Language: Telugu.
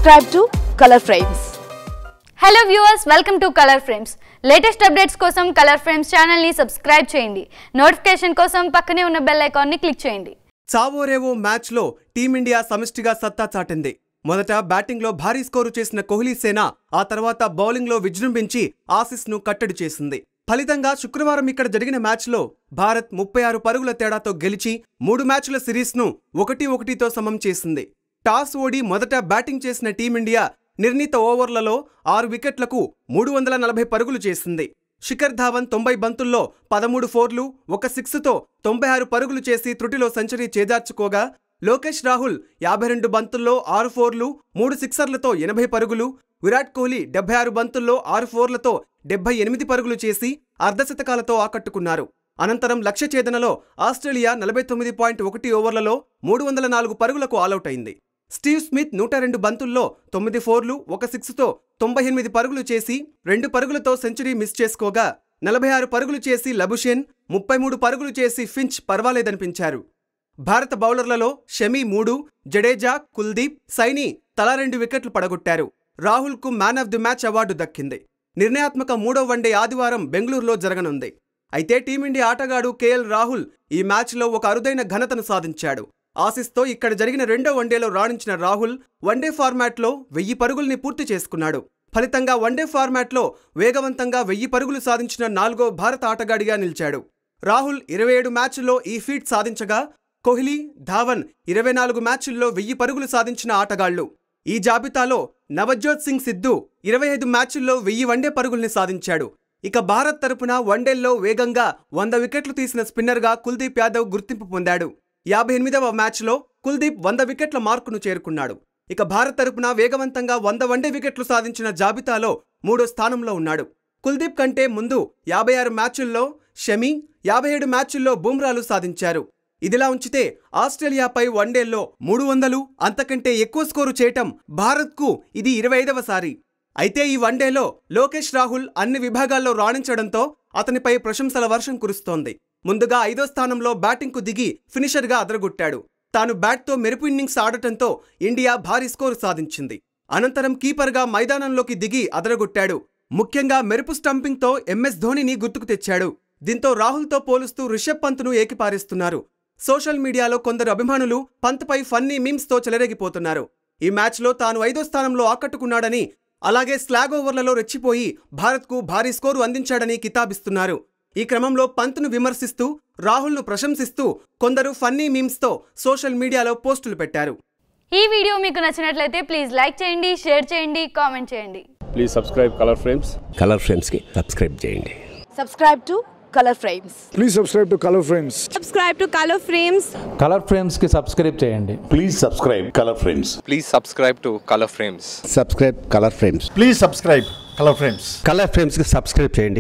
Subscribe to Color Frames. Hello viewers welcome to Color Frames latest updates కోసం కలర్ ఫ్రేమ్స్ ఛానల్ని సబ్స్క్రైబ్ చేయండి నోటిఫికేషన్ కోసం పక్కనే ఉన్న బెల్ ఐకాన్ని క్లిక్ చేయండి చావోరేవో మ్యాచ్లో టీమిండియా సమిష్టిగా సత్తా చాటింది మొదట బ్యాటింగ్లో భారీ స్కోరు చేసిన కోహ్లీ సేన ఆ తర్వాత బౌలింగ్లో విజృంభించి ఆసీస్ను కట్టడి చేసింది ఫలితంగా శుక్రవారం ఇక్కడ జరిగిన మ్యాచ్లో భారత్ ముప్పై ఆరు పరుగుల తేడాతో గెలిచి మూడు మ్యాచ్ల సిరీస్ను ఒకటి ఒకటితో సమం చేసింది టాస్ ఓడి మొదట బ్యాటింగ్ చేసిన టీమిండియా నిర్ణీత ఓవర్లలో ఆరు వికెట్లకు మూడు వందల నలభై పరుగులు చేసింది శిఖర్ ధావన్ తొంభై బంతుల్లో పదమూడు ఫోర్లు ఒక సిక్స్తో తొంభై ఆరు పరుగులు చేసి త్రుటిలో సెంచరీ చేజార్చుకోగా లోకేష్ రాహుల్ యాభై రెండు బంతుల్లో ఆరు ఫోర్లు మూడు సిక్సర్లతో ఎనభై పరుగులు విరాట్ కోహ్లీ డెబ్బై ఆరు బంతుల్లో ఆరు ఫోర్లతో డెబ్బై ఎనిమిది పరుగులు చేసి అర్ధశతకాలతో ఆకట్టుకున్నారు అనంతరం లక్ష్య ఛేదనలో ఆస్ట్రేలియా నలభై తొమ్మిది పాయింట్ ఒకటి ఓవర్లలో మూడు వందల నాలుగు పరుగులకు ఆలౌట్ అయింది స్టీవ్ స్మిత్ నూట రెండు బంతుల్లో తొమ్మిది ఫోర్లు ఒక సిక్స్తో తొంభై ఎనిమిది పరుగులు చేసి రెండు పరుగులతో సెంచరీ మిస్ చేసుకోగా నలభై ఆరు పరుగులు చేసి లబుషేన్ ముప్పై మూడు పరుగులు చేసి ఫించ్ పర్వాలేదనిపించారు భారత బౌలర్లలో షమి మూడు జడేజా కుల్దీప్ సైని తలా రెండు వికెట్లు పడగొట్టారు రాహుల్కు man of the match award దక్కింది నిర్ణయాత్మక మూడో వన్డే ఆదివారం బెంగళూరులో జరగనుంది అయితే టీమిండియా ఆటగాడు కేఎల్ రాహుల్ ఈ మ్యాచ్లో ఒక అరుదైన ఘనతను సాధించాడు ఆసీస్తో ఇక్కడ జరిగిన రెండో వన్డేలో రాణించిన రాహుల్ వన్డే ఫార్మాట్లో వెయ్యి పరుగుల్ని పూర్తి చేసుకున్నాడు ఫలితంగా వన్డే ఫార్మాట్లో వేగవంతంగా వెయ్యి పరుగులు సాధించిన నాలుగో భారత ఆటగాడిగా నిలిచాడు రాహుల్ ఇరవై ఏడు మ్యాచ్ల్లో ఈ ఫీట్ సాధించగా కోహ్లీ ధావన్ ఇరవై నాలుగు మ్యాచ్ల్లో వెయ్యి పరుగులు సాధించిన ఆటగాళ్లు ఈ జాబితాలో నవజ్యోత్ సింగ్ సిద్ధు ఇరవై ఐదు మ్యాచ్ల్లో వెయ్యి వన్డే పరుగుల్ని సాధించాడు ఇక భారత్ తరపున వన్డేల్లో వేగంగా వంద వికెట్లు తీసిన స్పిన్నర్గా కుల్దీప్ యాదవ్ గుర్తింపు పొందాడు యాభై ఎనిమిదవ మ్యాచ్లో కుల్దీప్ వంద వికెట్ల మార్కును చేరుకున్నాడు ఇక భారత్ తరపున వేగవంతంగా వంద వన్డే వికెట్లు సాధించిన జాబితాలో మూడో స్థానంలో ఉన్నాడు కుల్దీప్ కంటే ముందు యాభై ఆరు మ్యాచుల్లో షమి యాభై ఏడు మ్యాచుల్లో బుమ్రాలు సాధించారు ఇదిలా ఉంచితే ఆస్ట్రేలియాపై వన్డేల్లో మూడు వందలు అంతకంటే ఎక్కువ స్కోరు చేయటం భారత్కు ఇది ఇరవై ఐదవసారి అయితే ఈ వన్డేలో లోకేష్ రాహుల్ అన్ని విభాగాల్లో రాణించడంతో అతనిపై ప్రశంసల వర్షం కురుస్తోంది ముందుగా ఐదో స్థానంలో బ్యాటింగ్కు దిగి ఫినిషర్గా అదరగొట్టాడు తాను బ్యాట్తో మెరుపు ఇన్నింగ్స్ ఆడటంతో ఇండియా భారీ స్కోరు సాధించింది అనంతరం కీపర్గా మైదానంలోకి దిగి అదరగొట్టాడు ముఖ్యంగా మెరుపు స్టంపింగ్తో ఎంఎస్ ధోనిని గుర్తుకు తెచ్చాడు దీంతో రాహుల్తో పోలుస్తూ రిషబ్ పంత్ను ఏకిపారేస్తున్నారు సోషల్ మీడియాలో కొందరు అభిమానులు పంత్పై ఫన్నీ మీమ్స్తో చెలరేగిపోతున్నారు ఈ మ్యాచ్లో తాను ఐదో స్థానంలో ఆకట్టుకున్నాడని అలాగే స్లాగ్ ఓవర్లలో రెచ్చిపోయి భారత్కు భారీ స్కోరు అందించాడని కితాబిస్తున్నారు ఈ క్రమంలో పంత్ను విమర్శిస్తూ రాహుల్ను ప్రశంసిస్తూ కొందరు ఫన్నీ మీమ్స్తో సోషల్ మీడియాలో పోస్టులు పెట్టారు ఈ వీడియో మీకు నచ్చినట్లయితే ప్లీజ్ లైక్ చేయండి షేర్ చేయండి కామెంట్ చేయండి please subscribe Color Frames Color ఫ్రేమ్స్కి సబ్స్క్రైబ్ చేయండి Subscribe to Color Frames. Please subscribe to Color Frames. subscribe to Color Frames Color ఫ్రేమ్స్కి సబ్స్క్రైబ్ చేయండి Please subscribe Color Frames. Please subscribe to Color Frames. Subscribe Color Frames Please subscribe Color Frames. Color ఫ్రేమ్స్కి సబ్స్క్రైబ్ చేయండి